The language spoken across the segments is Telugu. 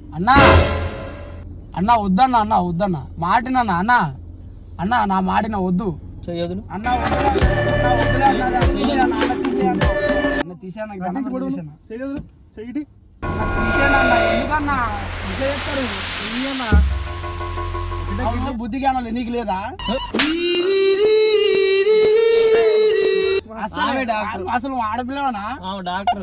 అన్నా అన్నా వద్దన్న అన్న వద్దన్న మాటినా అన్న అన్న నా మాటిన వద్దు చెయ్యదులు అన్న వద్దురా, అన్న వద్దురా, అన్న, అన్న తీసేయ్ అన్న, అన్న తీసేయ్ అన్న. అన్న తీసేయ్ అన్న, దండం పెట్టి తీసేయ్ అన్న. చేయదు చెయ్యి అన్న తీసేయ్ అన్న, ఎందుకన్నా ఇట్లా చేస్తారు ఇయ్యన్నా. అవును, బుద్ధి జ్ఞానాలు నీకు లేదా అసలు ఆమె డాక్టర్. అసలు ఆడపిల్లవనా డాక్టర్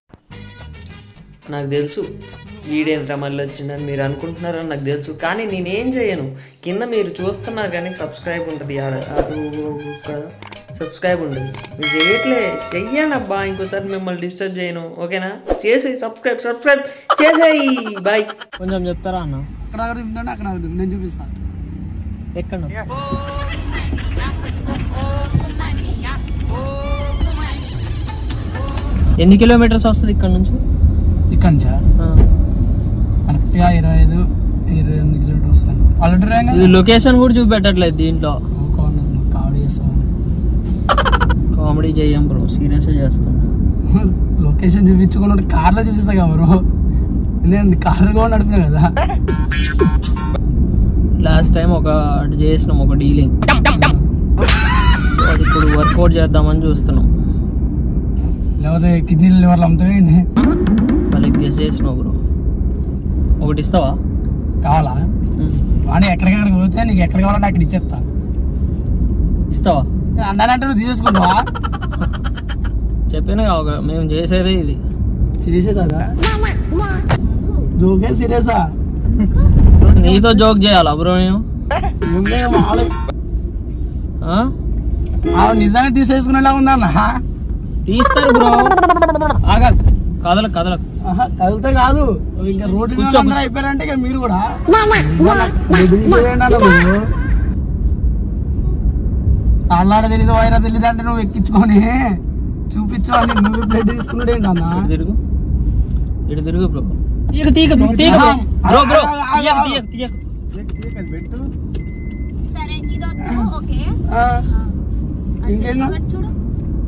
నాకు తెలుసు వీడేంద్ర మళ్ళీ వచ్చిందని మీరు అనుకుంటున్నారని నాకు తెలుసు కానీ నేనేం చేయను కింద మీరు చూస్తున్నారు కానీ సబ్స్క్రైబ్ ఉంటుంది ఆడ సబ్స్క్రైబ్ ఉంటుంది మీరు చేయట్లే చెయ్యండి అబ్బా ఇంకోసారి మిమ్మల్ని డిస్టర్బ్ చేయను ఓకేనా చేసి సబ్స్క్రైబ్ సబ్స్క్రైబ్ చేసేయి బాయ్ కొంచెం చెప్తారా అన్న అక్కడ అక్కడ ఉందండి అక్కడ అక్కడ ఉంది. నేను చూపిస్తాను ఎక్కడ ఎన్ని కిలోమీటర్స్ వస్తుంది ఇక్కడ నుంచి ఇక్కడ నుంచా కరెక్ట్గా ఇరవై ఐదు ఇరవై ఎనిమిది కిలోమీటర్ వస్తాను పల్లెటూరు ఇది లొకేషన్ కూడా చూపెట్టట్లేదు దీంట్లో కావడి చేస్తాను కామెడీ చేయం బ్రో సీరియస్గా చేస్తాం లొకేషన్ చూపించుకున్నాడు కార్లో చూపిస్తా కదా బ్రో ఎందుకంటే కార్లు కూడా నడిపినా కదా లాస్ట్ టైం ఒక చేసినాం ఒక డీలింగ్ అది ఇప్పుడు వర్కౌట్ చేద్దామని చూస్తున్నాం లేకపోతే కిడ్నీలు లివర్లు అమ్ముతాయండి వాళ్ళకి గెస్ చేసినావు బ్రో ఒకటి ఇస్తావా కావాలా ఉమ్. వాడి ఎక్కడికక్కడికి పోతే నీకు ఎక్కడ కావాలంటే అక్కడ ఇచ్చేస్తా ఇస్తావా అన్నానంటే నువ్వు తీసేసుకుంటావా చెప్పినా ఒక మేము చేసేదే ఇది చేసేదా జోకే సీరియసా నీతో జోక్ చేయాలా బ్రో నేను ఏం లేదు మామూలు ఆ? ఆమె నిజాన్ని తీసేసుకునేలా ఉందన్న తీస్తారు బ్రో ఆగా కదలకు కదలకు ఆహా, కదిలితే కాదు ఇంకా రోడ్డు మీద కూర్చో, అందరూ అయిపోయారంటే ఇక మీరు కూడా వదిలిపోయండి అన్న నువ్వు. అల్లాడ తెలీదు వైరా తెలీదు అంటే నువ్వు ఎక్కించుకొని చూపించు అని నువ్వు బ్లడ్ తీసుకున్నాడు ఏంటన్న ఇటు తిరుగు ఇటు తిరుగు బ్రో తీగ తీగ బ్రో తీగ బ్రో బ్రో బ్రో తీయకు తీయకు తీయకు పెట్టు సరే ఇది వద్దు ఓకే ఇంకేందా ఒకటి చూడు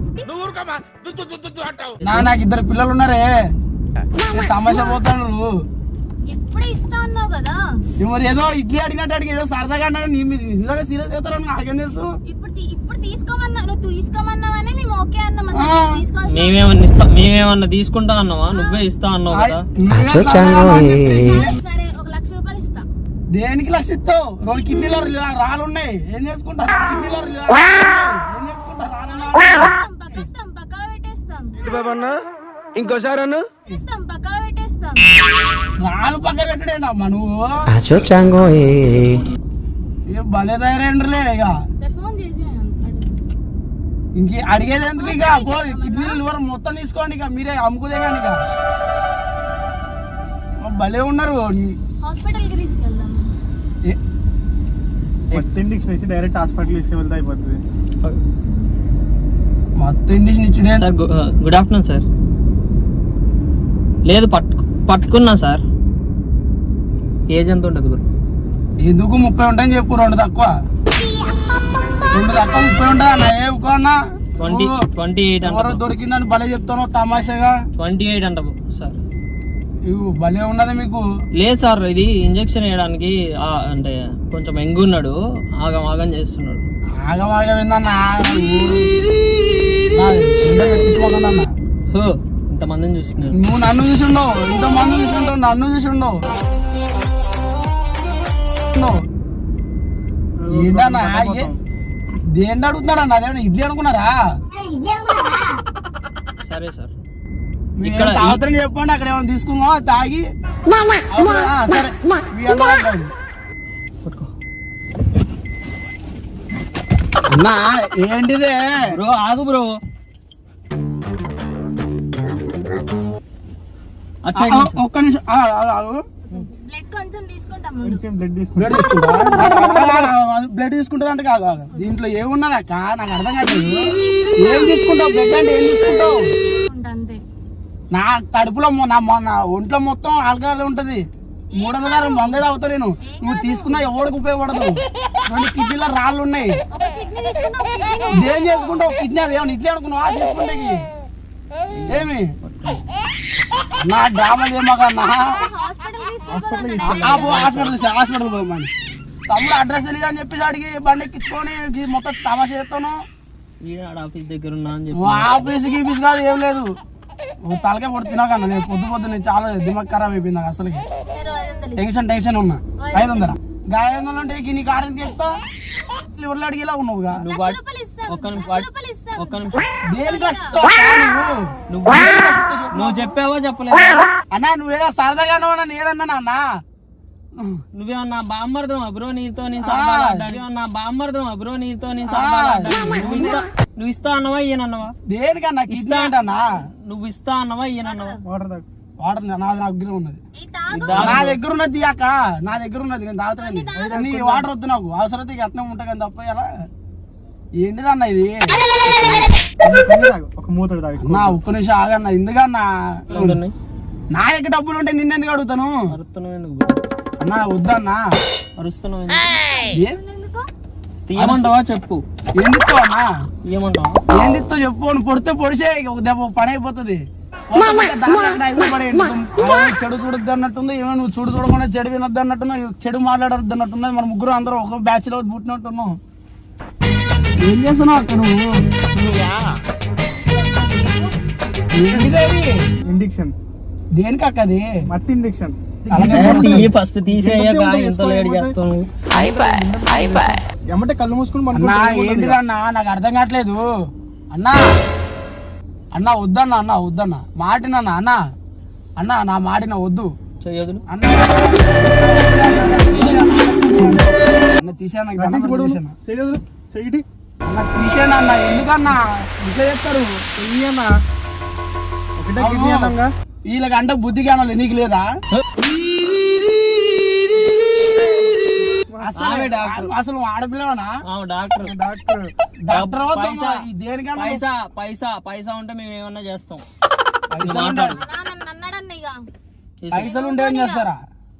నా నాకు ఇద్దరు పిల్లలు ఉన్నారే నేను తమాషా పోతాను ఎప్పుడే ఇస్తా అన్నావు కదా మరి ఏదో ఇడ్లీ అడిగినట్టు అడిగి ఏదో సరదాగా అన్నాడు నీ మీరు నిజంగా సీరియస్ అవుతారని నాకేం తెలుసు ఇప్పుడు తీ- ఇప్పుడు తీసుకోమన్నా నువ్వు తీసుకోమన్నావని మేము ఓకే అన్నాం ఆ. అసలు తీసుకోవాల్సిన మేమేమన్నా ఇస్తా మేమేమన్నా తీసుకుంటా అన్నావా నువ్వే ఇస్తా అన్నావు కదా నీవే సరదాగా అని చెప్పేసి, సరే ఒక లక్ష రూపాయలు ఇస్తా దేనికి లక్ష ఇస్తావు రెండు కిడ్నీలో రాళ్ళు ఉన్నాయి ఏం చేసుకుంటారు కిడ్నీలో రాళ్ళు ఉన్నాయి. ఏం చేసుకుంటారు రాళ్ళు ఉన్నాయి. ఇస్తాం, పక్కేస్తాం పక్కా పెట్టేస్తాం ఇంకోసారి అన్న ఇస్తాం పక్కా పెట్టేస్తాం రాళ్ళు పక్క పెట్టడేంటమ్మా నువ్వు Acho chango eh. ఏ భలే తయారైండ్రులే ఇక సరే ఫోన్ చేసి అడుగు ఇంక అడిగేది ఎందుకు ఇక పో కిడ్నీలు లివర్ మొత్తం తీసుకోండి ఇక మీరే అమ్ముకుదే కానీ ఇక ఓ, భలే ఉన్నారు హాస్పిటల్కి తీసుకెళ్దాం ఏ- మొత్తం ఇండిక్షన్ వేసి డైరెక్ట్ హాస్పిటల్ తీసుకెళ్తే అయిపోతుంది మొత్తం ఇండిషన్ ఇచ్చుడే sir good- good afternoon sir లేదు పట్టు పట్టుకున్నా సార్ ఏజ్ ఎంత ఉంటుంది బ్రో ఎందుకు ముప్పై ఉంటాయని చెప్పు రెండు తక్కువ రెండు తక్కువ ముప్పై ఉంటాయి అన్న ఏ అన్నా ట్వంటీ ట్వంటీ ఎయిట్ ఎవరో అంట దొరికిందని భలే చెప్తాను తమాషాగా ట్వంటీ ఎయిట్ అంట సార్ ఇవి భలే ఉన్నది మీకు లేదు సార్ ఇది ఇంజెక్షన్ వేయడానికి ఆ, అంటే కొంచెం ఎంగున్నాడు ఆగం ఆగం చేస్తున్నాడు ఆగం ఆగం ఏందన్నా ఎక్కించుకోకుండా హో ఇంతమందిని చూస్తున్నాడు నువ్వు నన్ను చూసిండవు ఇంత మంది చూసిండవు నన్ను చూసిండవు ఏంటన్నా ఏ- దేన్ని అడుగుతున్నాడన్నా అదేమన్నా ఇడ్లీ అనుకున్నారా సరే సార్ మీరు ఇక్కడ ఏం తాగుతారని చెప్పండి అక్కడ ఏమైనా తీసుకుందాం అది తాగి అప్పుడు, ఆ, సరే మీ అందరూ అంటారు. పట్టుకో అన్నా ఏంటిదే బ్రో ఆగు బ్రో ఆ, ఆ, ఒక్క నిమిషం ఆ, ఆ, ఆగు. బ్లడ్ కొంచెం తీసుకుంటాం ముందు కొంచెం బ్లడ్ తీసుకుంటే బ్లడ్ తీసుకుంటా బ్లడ్ తీసుకుంటుంది అంటే కాదు కాదు. దీంట్లో ఏమున్నది అక్క నాకు అర్థం కావట్లేదు ఏం తీసుకుంటావు బ్లడ్ అంటే ఏం తీసుకుంటావు ఉంటా అంతే నా కడుపులో మొ- నా మొ- నా ఒంట్లో మొత్తం ఆల్కహాల్ ఉంటది మూడు వందల మందే తాగుతా నేను నువ్వు తీసుకున్నా ఎవరికి ఉపయోగపడదు రెండు కిడ్నీలో రాళ్ళు ఉన్నాయి ఒక కిడ్నీ తీసుకున్నా ఒక కిడ్నీ ఏం చేసుకుంటావు కిడ్నీ అది ఏమన్నా ఇట్లే అనుకున్నావా తీసుకుంటే ఏమి నా డ్రామాలు ఏమో కన్నా హాస్పిటల్ హాస్పిటల్ హాస్పిటల్ పోమని తమ్ముడు అడ్రస్ తెలియదు అని చెప్పేసి అడిగి బండి ఎక్కించుకొని ఇది మొత్తం తమాషా చేస్తాను ఈడ ఆఫీస్ దగ్గర ఉన్నా అని చెప్పి నువ్వు ఆఫీస్ గీఫీస్ కాదు ఏం లేదు నువ్వు తలకే పొడి తినకన్నా నేను పొద్దు పొద్దు నేను చాలా దిమాగ్ ఖరాబ్ అయిపోయింది నాకు అసలుకి టెన్షన్ టెన్షన్ ఉన్నా ఐదు వందల గా ఐదు వందలు అంటే ఇక నీ కారు ఎందుకు చెప్తా లివర్లు అడిగేలా ఉన్నావుగా నువ్వు లక్ష వాట్- రూపాయలు ఇస్తాను ఒక్క నిమిషం లక్ష వాట్- రూపాయలు ఇస్తాను ఒక్క నిమిషం దేనికి లక్షిస్తావు నువ్వు నువ్వు నువ్వు చెప్పావో చెప్పలేదు అన్నా నువ్వేదో సరదాగానే ఉన్నా నేనన్నా అన్న నువ్వేమన్నా బామ్మర్దమా బ్రో నీతో నేను సరదాగా ఆడ్డాను. నువ్వేమన్నా బామ్మర్దమా బ్రో నీతో నేను సరదాగా ఆడ్డాను. నువ్వు ఇస్తా నువ్వు ఇస్తా అన్నవా ఈయనన్నవా దేనికన్నా కిడ్నీ ఏంటన్నా నువ్వు ఇస్తా అన్నవా ఈయనన్నవా వాటర్ తాగు వాటర్ నాది నా దగ్గర ఉన్నది ఈ తాగు నా దగ్గర ఉన్నది అక్క నా దగ్గర ఉన్నది నేను తాగుతాను నీ వాటర్ వద్దు నాకు అవసరమైతే ఇక అట్నే ఉంటా కానీ తప్ప ఇలా ఏంటిదన్న ఇది కొన్ని తాగు ఒక మూతడు తాగు నా ఒక్క నిమిషం ఆగన్న ఎందుకన్నా ఎంతున్నాయి? నా దగ్గర డబ్బులు ఉంటే నిన్నెందుకు అడుగుతాను అరుస్తున్నావు ఎందుకు బ్రో? అన్నా వద్దన్నా అరుస్తున్నావు ఎందుకు? ఏ- ఎందుకు తీయమంటావా చెప్పు ఎందుకు అన్నా తీయమంటావా ఏందితో చెప్పు అని పొడితే పొడిసే ఇక ఒక దెబ్బ పని అయిపోతుంది పోతే దాంట్లో అక్కడ ఐదు పడేయండి. ఆ, చెడు చూడొద్దు అన్నట్టుంది ఏమో నువ్వు చూడు చూడకుండా చెడు వినొద్దు అన్నట్టున్నావు చెడు మాట్లాడొద్దు అన్నట్టున్నది మన ముగ్గురు అందరూ ఒక బ్యాచ్ లో పుట్టినట్టున్నావు ఏం చేస్తున్నావు అక్క నువ్వు ఏంటిది ఇండిక్షన్ దేనికి అక్క అది మత్తి ఇండిక్షన్ తీయి ఫస్ట్ తీసేయగా ఎంత లేట్ చేస్తావు ఎమ్మటే కళ్ళు మూసుకుని అన్నా పనుకుంటే ఏంటిదన్నా నాకు అర్థం కావట్లేదు అన్నా అన్నా వద్దన్నా అన్నా వద్దన్నా మాటినన్నా అన్నా అన్నా నా మాటిన వద్దు చెయ్యదులు అన్న అన్న తీసాను నాకు దండం పెట్టి తీసాను. చేయదు చెయ్యి అన్న తీసాను అన్న ఎందుకన్నా ఇట్లా చెప్తారు చెయ్యన్నా ఒకటే కిడ్నీ అన్నాగా వీళ్ళకంటే బుద్ధి జ్ఞానం నీకు లేదా అసలు ఆమె డాక్టర్. అసలు ఆడపిల్లవనా డాక్టర్ డాక్టర్ డాక్టర్ వద్దు పైసా ఈ దేనికన్నా పైసా పైసా పైసా ఉంటే మేము ఏమన్నా చేస్తాం పైసలు ఉంటే- నా నన్ను అన్నాడన్న ఇక పైసలు ఉంటే ఏం చేస్తారా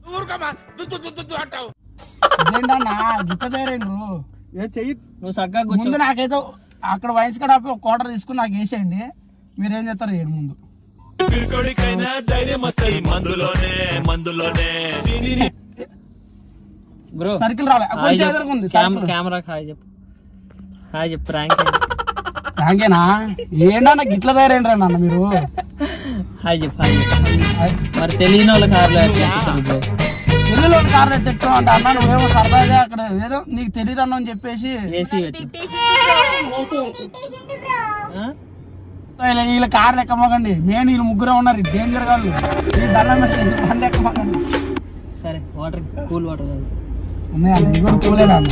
ఇదేంటన్నా గిట్ట తయారైండ్రు ఏ చెయ్యి నువ్వు చక్కగా కూర్చో ముందు నాకైతే అక్కడ వయసు కడ ఒక కోటర్ తీసుకుని నాకు వేసేయండి మీరేం చేస్తారు ఏడు ముందు బ్రో సర్కిల్ రాలే కొంచెం ఎదురుకుంది సర్కిల్ కెమెరా హాయ్ చెప్పు హాయ్ చెప్పు ర్యాంక్ యాంకేనా ఏంటన్నా గిట్ల తయారైండ్రా నాన్న మీరు హాయ్ చెప్పు హాయ్ చెప్పు మరి తెలియని వాళ్ళ కార్లో ఎట్లా ఎక్కుతారు బ్రో ఇల్లులో కార్ ఎట్టెక్కావు అంటే అన్న నువ్వేమో సరదాగా అక్కడ ఏదో నీకు తెలియదు అన్న అని చెప్పేసి ఏసీ పెట్టి ఆ? ఇలా వీళ్ళ కార్లు ఎక్కమాకండి నేను వీళ్ళు ముగ్గురే ఉన్నారు డేంజర్ కాదు ఈ దండం పెట్టి బండి ఎక్కమాకండి సరే వాటర్ కూల్ వాటర్ ఉన్నాయన్న ఇది కూడా కూలేనా అన్న?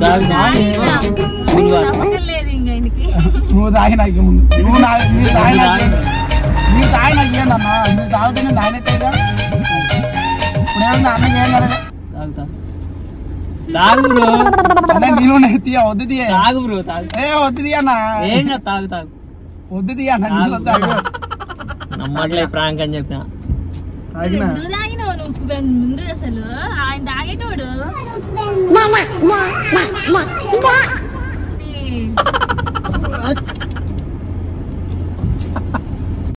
కూల్ వాటర్ నమ్మకం లేదు ఇంక ఆయనకి నువ్వు తాగి నాకు ముందు నువ్వు నా మీరు తాగి నాకు ఇవ్వండి. మీరు తాగి నాకు ఇవ్వండి అన్న మీరు తాగితే నేను తాగినట్టేగా ఇప్పుడు ఏమైంది అన్నకి ఏం కలదు తాగుతా తాగు బ్రో అన్న నేను తీయ వద్దు తీయ తాగు బ్రో తాగు ఏ వద్దు తీయ అన్న ఏం కాదు తాగు తాగు వద్దు తీయ అన్న నీళ్ళు తాగు నమ్మట్లే ప్రాంక్ అని చెప్పిన తాగినా ఎందుకు తాగినావు నువ్వు ముందు అసలు ఆయన తాగేటోడు నీ-